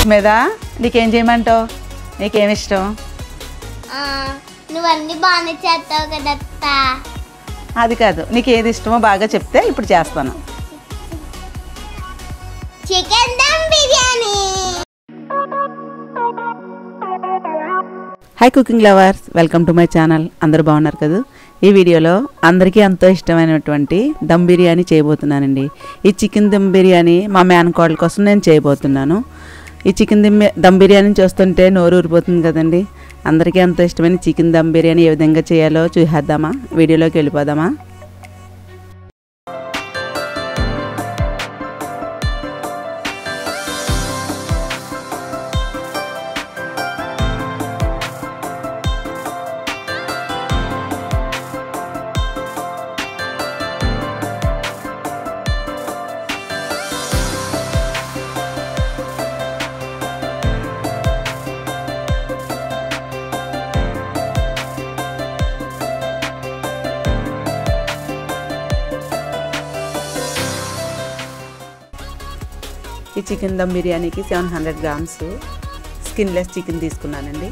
మీద నీకేం చేయమంటావు నీకేమి ఇష్టం ఆ, నువ్వన్నీ బాగానే చేస్తావు కదా అత్త అది కాదు నీకు ఏది ఇష్టమో బాగా చెప్తే ఇప్పుడు చేస్తాను chicken dum biryani hi cooking lovers welcome to my channel అందరూ బాగున్నారు కదా ఈ వీడియోలో అందరికీ ఎంతో ఇష్టమైనటువంటి దమ్ బిర్యానీ చేయబోతున్నానండి ఈ చికెన్ దమ్ బిర్యానీ మా మేనకోడల కోసం నేను చేయబోతున్నాను ఈ చికెన్ దమ్ దమ్ బిర్యానీ చూస్తుంటే నోరు ఊరిపోతుంది కదండి అందరికీ ఎంతో ఇష్టమైన చికెన్ దమ్ బిర్యానీ ఏ విధంగా చేయాలో చూసేద్దామా వీడియోలోకి వెళ్ళిపోదామా ఈ చికెన్ దమ్ బిర్యానీకి seven hundred grams skinless chicken తీసుకున్నానండి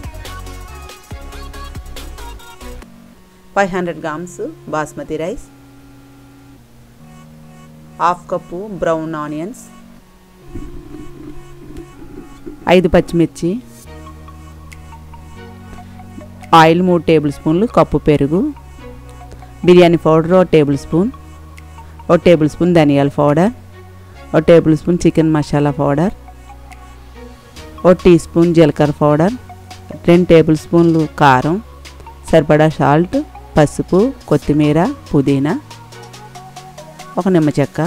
five hundred grams basmati rice half cup brown onions ఐదు పచ్చిమిర్చి ఆయిల్ మూడు టేబుల్ స్పూన్లు కప్పు పెరుగు బిర్యానీ పౌడర్ ఒక టేబుల్ స్పూన్ ఒక టేబుల్ స్పూన్ ధనియాల పౌడర్ ఒక tablespoon chicken masala powder ఒక టీ స్పూన్ జీలకర్ర పౌడర్ రెండు టేబుల్ స్పూన్లు కారం సరిపడా సాల్ట్ పసుపు కొత్తిమీర పుదీనా ఒక నిమ్మ చెక్క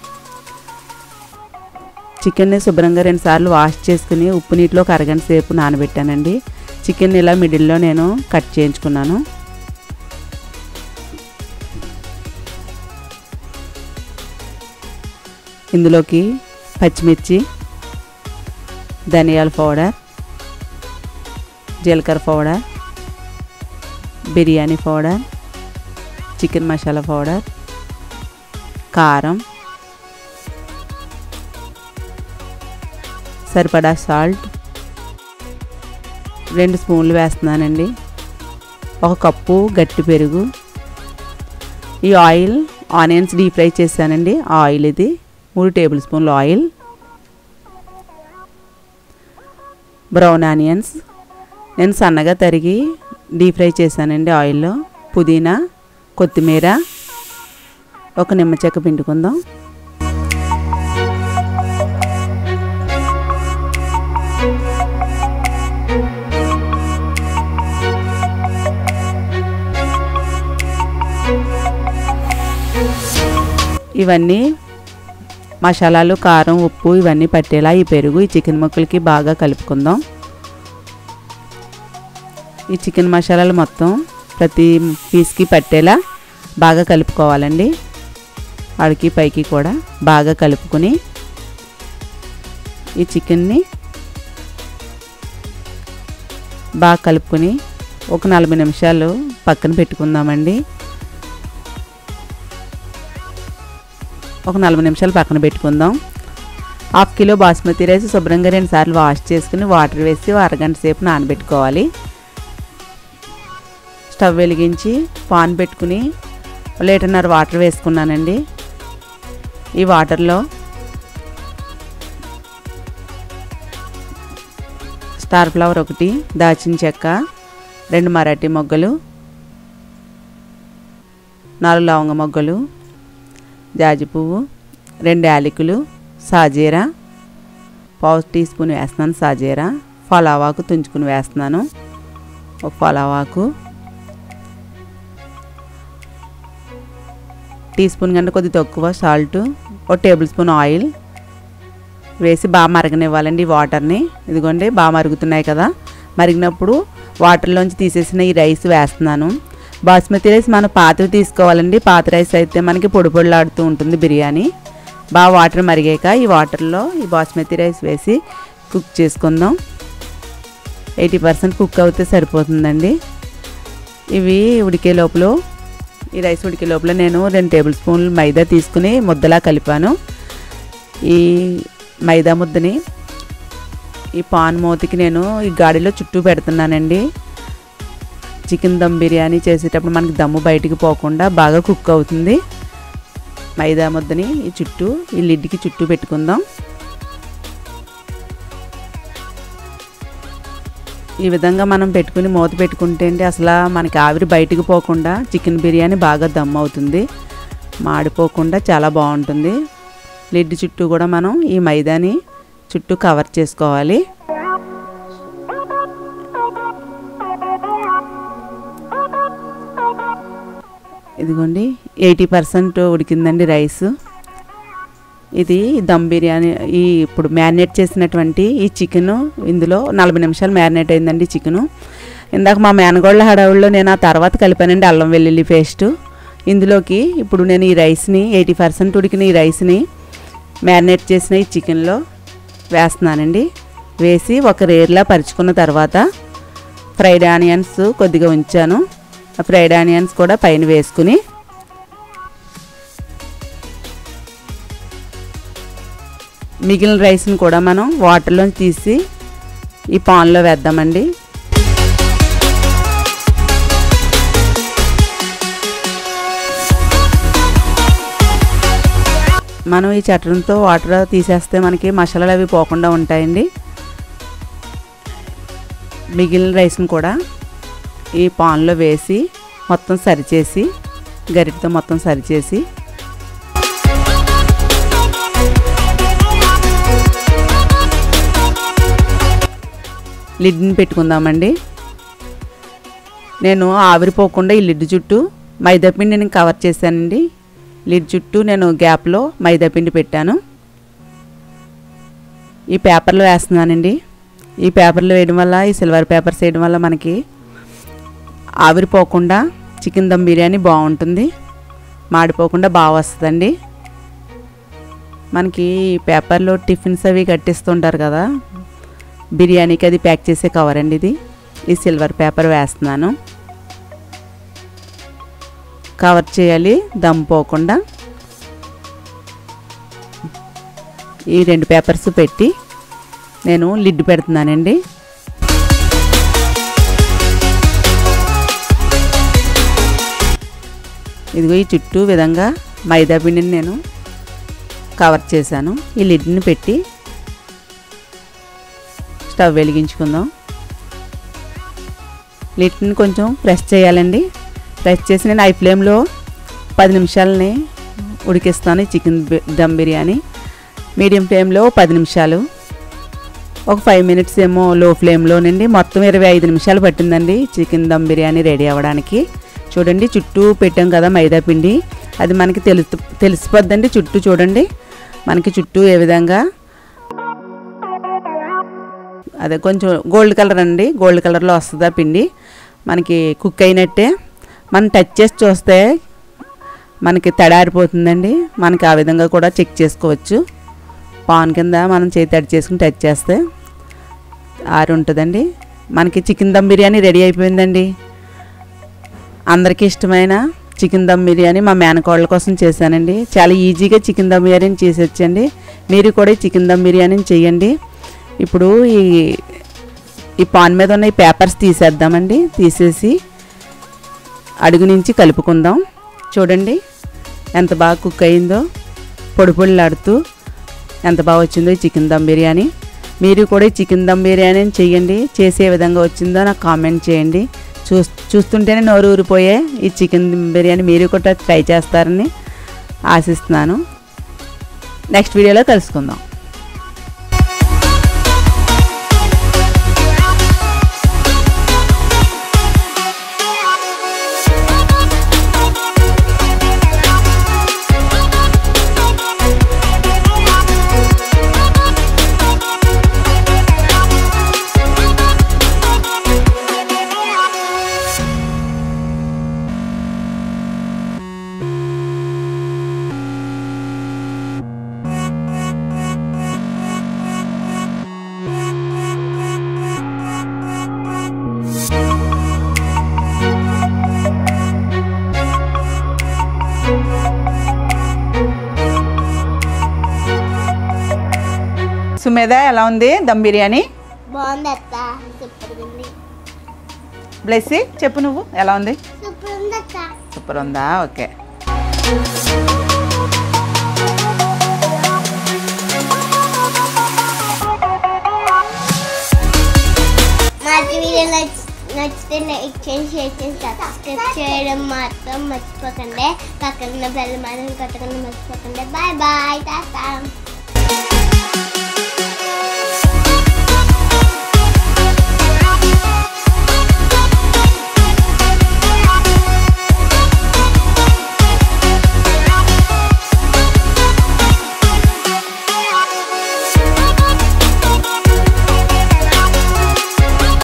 చికెన్ని శుభ్రంగా రెండుసార్లు వాష్ చేసుకుని ఉప్పు నీటిలో ఒక అరగంట సేపు నానబెట్టానండి చికెన్ ఇలా మిడిల్లో నేను కట్ చేయించుకున్నాను ఇందులోకి పచ్చిమిర్చి ధనియాల పౌడర్ జీలకర్ర powder biryani powder chicken masala powder కారం సరిపడా సాల్ట్ రెండు స్పూన్లు వేస్తున్నానండి ఒక కప్పు గట్టి పెరుగు ఈ ఆయిల్ ఆనియన్స్ డీప్ ఫ్రై చేశానండి ఆ ఆయిల్ ఇది మూడు టేబుల్ స్పూన్లు ఆయిల్ బ్రౌన్ ఆనియన్స్ నేను సన్నగా తరిగి డీప్ ఫ్రై చేశానండి ఆయిల్లో పుదీనా కొత్తిమీర ఒక నిమ్మ చెక్క పిండుకుందాం ఇవన్నీ మసాలాలు కారం ఉప్పు ఇవన్నీ పట్టేలా ఈ పెరుగు ఈ చికెన్ ముక్కలకి బాగా కలుపుకుందాం ఈ చికెన్ మసాలాలు మొత్తం ప్రతి పీస్కి పట్టేలా బాగా కలుపుకోవాలండి ఆడికి పైకి కూడా బాగా కలుపుకొని ఈ చికెన్ని బాగా కలుపుకొని ఒక నలభై నిమిషాలు పక్కన పెట్టుకుందామండి ఒక నలభై నిమిషాలు పక్కన పెట్టుకుందాం హాఫ్ కిలో బాస్మతి రైస్ శుభ్రంగా రెండు సార్లు వాష్ చేసుకుని వాటర్ వేసి ఓ అరగంట సేపు నానబెట్టుకోవాలి స్టవ్ వెలిగించి పాన్ పెట్టుకుని లీటర్న్నర వాటర్ వేసుకున్నానండి ఈ వాటర్లో స్టార్ ఫ్లవర్ ఒకటి దాచిన చెక్క రెండు మరాఠీ మొగ్గలు నాలుగు లవంగ మొగ్గలు జాజి పువ్వు రెండు యాలకులు సాజీరా పావు టీ స్పూన్ వేస్తున్నాను సాజీరా ఫలావాకు తుంచుకుని వేస్తున్నాను ఒక ఫలావాకు టీ స్పూన్ కంటే కొద్ది తక్కువ సాల్ట్ ఒక టేబుల్ స్పూన్ ఆయిల్ వేసి బాగా మరగనివ్వాలండి ఈ వాటర్ని ఇదిగోండి బాగా మరుగుతున్నాయి కదా మరిగినప్పుడు వాటర్లోంచి తీసేసిన ఈ రైస్ వేస్తున్నాను బాస్మతి రైస్ మనం పాత్ర తీసుకోవాలండి పాత రైస్ అయితే మనకి పొడి పొడిలాడుతూ ఉంటుంది బిర్యానీ బాగా వాటర్ మరిగాక ఈ వాటర్లో ఈ బాస్మతి రైస్ వేసి కుక్ చేసుకుందాం ఎయిటీ పర్సెంట్ కుక్ అవుతే సరిపోతుందండి ఇవి ఉడికే లోపల ఈ రైస్ ఉడికే లోపల నేను రెండు టేబుల్ స్పూన్లు మైదా తీసుకుని ముద్దలా కలిపాను ఈ మైదా ముద్దని ఈ పాన్ మూతకి నేను ఈ గాడిలో చుట్టూ పెడుతున్నానండి చికెన్ దమ్ బిర్యానీ చేసేటప్పుడు మనకి దమ్ము బయటికి పోకుండా బాగా కుక్ అవుతుంది మైదా ముద్దని ఈ చుట్టూ ఈ లిడ్కి చుట్టూ పెట్టుకుందాం ఈ విధంగా మనం పెట్టుకుని మూత పెట్టుకుంటే అండి అసలు మనకి ఆవిరి బయటికి పోకుండా చికెన్ బిర్యానీ బాగా దమ్ అవుతుంది మాడిపోకుండా చాలా బాగుంటుంది లిడ్ చుట్టూ కూడా మనం ఈ మైదాని చుట్టూ కవర్ చేసుకోవాలి ఇదిగోండి ఎయిటీ పర్సెంట్ ఉడికిందండి రైస్ ఇది దమ్ బిర్యానీ ఈ ఇప్పుడు మ్యారినేట్ చేసినటువంటి ఈ చికెన్ ఇందులో నలభై నిమిషాలు మ్యారినేట్ అయిందండి చికెను ఇందాక మా మేనగోళ్ళ హడావుల్లో నేను ఆ తర్వాత కలిపానండి అల్లం వెల్లుల్లి పేస్ట్ ఇందులోకి ఇప్పుడు నేను ఈ రైస్ని ఎయిటీ పర్సెంట్ ఉడికిన ఈ రైస్ని మ్యారినేట్ చేసిన ఈ చికెన్లో వేస్తున్నానండి వేసి ఒక రేర్లా పరుచుకున్న తర్వాత ఫ్రైడ్ ఆనియన్స్ కొద్దిగా ఉంచాను ఆ ఫ్రైడ్ ఆనియన్స్ కూడా పైన వేసుకుని మిగిలిన రైస్ని కూడా మనం వాటర్లో తీసి ఈ పాన్లో వేద్దామండి మనం ఈ చట్రంతో వాటర్ తీసేస్తే మనకి మసాలాలు అవి పోకుండా ఉంటాయండి మిగిలిన రైస్ని కూడా ఈ పాన్లో వేసి మొత్తం సరిచేసి గరిటతో మొత్తం సరిచేసి లిడ్ని పెట్టుకుందామండి నేను ఆవిరిపోకుండా ఈ లిడ్ చుట్టూ మైదాపిండిని కవర్ చేశానండి లిడ్ చుట్టూ నేను గ్యాప్లో మైదాపిండి పెట్టాను ఈ పేపర్లో వేస్తున్నానండి ఈ పేపర్లో వేయడం వల్ల ఈ సిల్వర్ పేపర్స్ వేయడం వల్ల మనకి ఆవిరిపోకుండా చికెన్ దమ్ బిర్యానీ బాగుంటుంది మాడిపోకుండా బాగా వస్తుందండి మనకి ఈ పేపర్లో టిఫిన్స్ అవి కట్టిస్తుంటారు కదా బిర్యానీకి అది ప్యాక్ చేసే కవర్ అండి ఇది ఈ సిల్వర్ పేపర్ వేస్తున్నాను కవర్ చేయాలి దమ్ పోకుండా ఈ రెండు పేపర్స్ పెట్టి నేను లిడ్ పెడుతున్నానండి ఇదిగో ఈ చుట్టూ విధంగా మైదా పిండిని నేను కవర్ చేశాను ఈ లిడ్ని పెట్టి స్టవ్ వెలిగించుకుందాం లిడ్ని కొంచెం ప్రెస్ చేయాలండి ప్రెస్ చేసి నేను ఐ ఫ్లేమ్లో పది నిమిషాలని ఉడికిస్తాను ఈ చికెన్ బి- దమ్ బిర్యానీ మీడియం ఫ్లేమ్లో పది నిమిషాలు ఒక ఫైవ్ మినిట్స్ ఏమో లో ఫ్లేమ్లోనండి మొత్తం ఇరవై ఐదు నిమిషాలు పట్టిందండి చికెన్ దమ్ బిర్యానీ రెడీ అవ్వడానికి చూడండి చుట్టూ పెట్టాం కదా మైదా పిండి అది మనకి తెలుసు తెలిసిపోద్దండి చుట్టూ చూడండి మనకి చుట్టూ ఏ విధంగా అదే కొంచెం గోల్డ్ కలర్ అండి గోల్డ్ కలర్లో వస్తుంది ఆ పిండి మనకి కుక్ అయినట్టే మనం టచ్ చేసి చూస్తే మనకి తడారిపోతుందండి మనకి ఆ విధంగా కూడా చెక్ చేసుకోవచ్చు పాన్ కింద మనం చేతి తడి చేసుకుని టచ్ చేస్తే ఆరి ఉంటుందండి మనకి చికెన్ దమ్ బిర్యానీ రెడీ అయిపోయిందండి అందరికీ ఇష్టమైన చికెన్ దమ్ బిర్యానీ మా మేనకోళ్ళ కోసం చేశానండి చాలా ఈజీగా చికెన్ దమ్ బిర్యానీ చేసొచ్చండి మీరు కూడా ఈ చికెన్ దమ్ బిర్యానీని చేయండి ఇప్పుడు ఈ ఈ పాన్ మీద ఉన్న ఈ పేపర్స్ తీసేద్దామండి తీసేసి అడుగు నుంచి కలుపుకుందాం చూడండి ఎంత బాగా కుక్ అయిందో పొడి పొడిలాడుతూ ఎంత బాగా వచ్చిందో ఈ చికెన్ దమ్ బిర్యానీ మీరు కూడా ఈ చికెన్ దమ్ బిర్యానీ చేయండి చేసే విధంగా వచ్చిందో నాకు కామెంట్ చేయండి చూ చూస్తుంటేనే నోరు ఊరిపోయే ఈ చికెన్ బిర్యానీ మీరు కూడా ట్రై చేస్తారని ఆశిస్తున్నాను నెక్స్ట్ వీడియోలో కలుసుకుందాం సుమేధ ఎలా ఉంది దమ్ బిర్యానీ బాగుంది అత్త సూపర్ ఉంది బ్లెస్సీ చెప్పు నువ్వు ఎలా ఉంది సూపర్ ఉంది అత్త సూపర్ ఉందా ఓకే మా వీడియో నచ్ నచ్చితే లైక్ చేసి షేర్ చేసి సబ్స్క్రైబ్ చేయడం మాత్రం మర్చిపోకండి పక్కన బెల్ మాత్రం కొట్టకుండా మర్చిపోకండి బాయ్ బాయ్ టాటా